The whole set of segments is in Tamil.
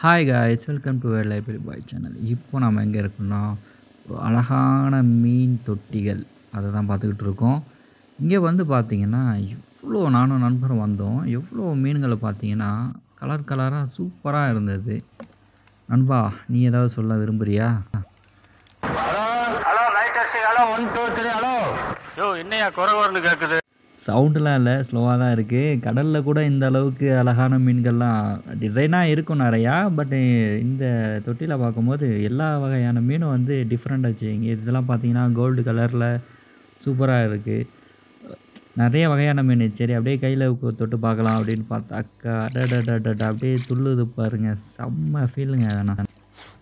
hi guys welcome to our library boy channel இப்போ நம்ம எங்கே இருக்கோம்னா ஒரு அழகான மீன் தொட்டிகள் அதை தான் பார்த்துக்கிட்டு இருக்கோம் இங்கே வந்து பார்த்தீங்கன்னா எவ்வளோ நானும் நண்பரும் வந்தோம் எவ்வளோ மீன்களை பார்த்தீங்கன்னா கலர் கலராக சூப்பராக இருந்தது நண்பா நீ ஏதாவது சொல்ல விரும்புறியா hello hello light testing hello one two three hello yo என்னையா குறை குறைன்னு கேட்குது சவுண்டெலாம் இல்லை ஸ்லோவாக தான் இருக்குது கடலில் கூட இந்த அளவுக்கு அழகான மீன்கள்லாம் டிசைனாக இருக்கும் நிறையா பட் இந்த தொட்டியில் பார்க்கும்போது எல்லா வகையான மீனும் வந்து டிஃப்ரெண்ட்டாச்சு இங்கே இதெல்லாம் பார்த்தீங்கன்னா கோல்டு கலரில் சூப்பராக இருக்குது நிறைய வகையான மீன் சரி அப்படியே கையில் தொட்டு பார்க்கலாம் அப்படின்னு பார்த்தாக்கா அடடடடட அப்படியே துள்ளுது பாருங்க செம்ம ஃபீலுங்க அதனால்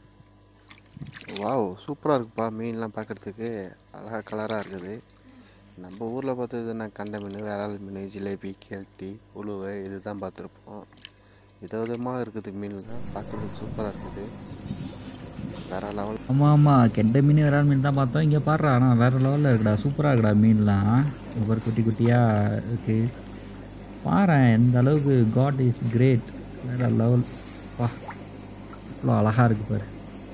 வாவ் சூப்பராக இருக்குப்பா மீன்லாம் பார்க்குறதுக்கு அழகாக கலராக இருக்குது நம்ம ஊரில் பார்த்தது நான் கண்ட மீன் விரால் மீன் ஜிலேபி கெல்ட்டி உழுவை இது தான் பார்த்துருப்போம் விதவிதமாக இருக்குது மீன்லாம் பார்க்குறதுக்கு சூப்பராக இருக்குது வேறு லெவல் ஆமாம் ஆமாம் கெண்டை மீன் விரால் மீன் தான் பார்த்தோம் இங்கே பாடுறா ஆனால் வேறு லெவலில் இருக்குடா சூப்பராக இருக்குடா மீன்லாம் ஒவ்வொரு குட்டி குட்டியாக இருக்குது பாரு எந்த அளவுக்கு காட் இஸ் கிரேட் வேறு லெவல் வா இவ்வளோ அழகாக இருக்குது பாரு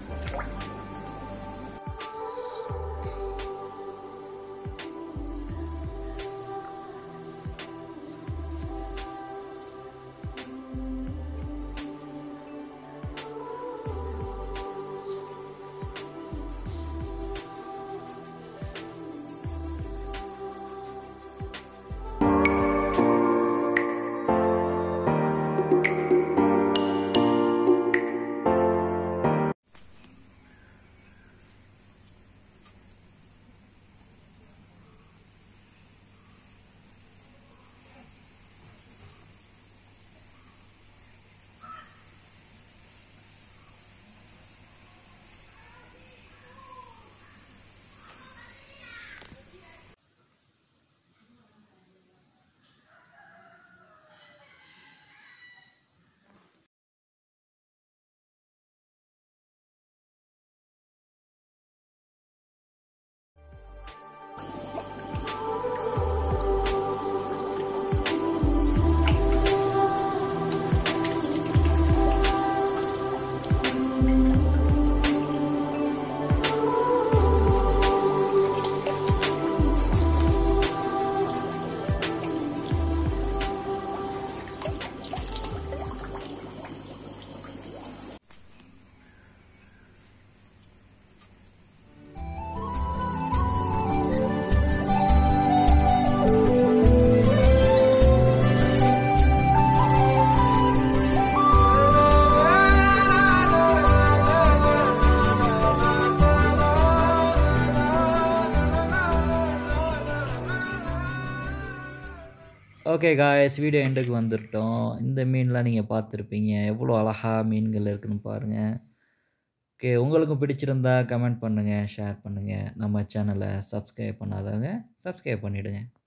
ஓகே காய்ஸ் வீடியோ எண்டுக்கு வந்துட்டோம் இந்த மீன்லாம் நீங்கள் பார்த்துருப்பீங்க எவ்வளோ அழகாக மீன்கள் இருக்குன்னு பாருங்கள் ஓகே உங்களுக்கும் பிடிச்சிருந்தா கமெண்ட் பண்ணுங்கள் ஷேர் பண்ணுங்கள் நம்ம சேனலை சப்ஸ்கிரைப் பண்ணாதவங்க சப்ஸ்கிரைப் பண்ணிவிடுங்க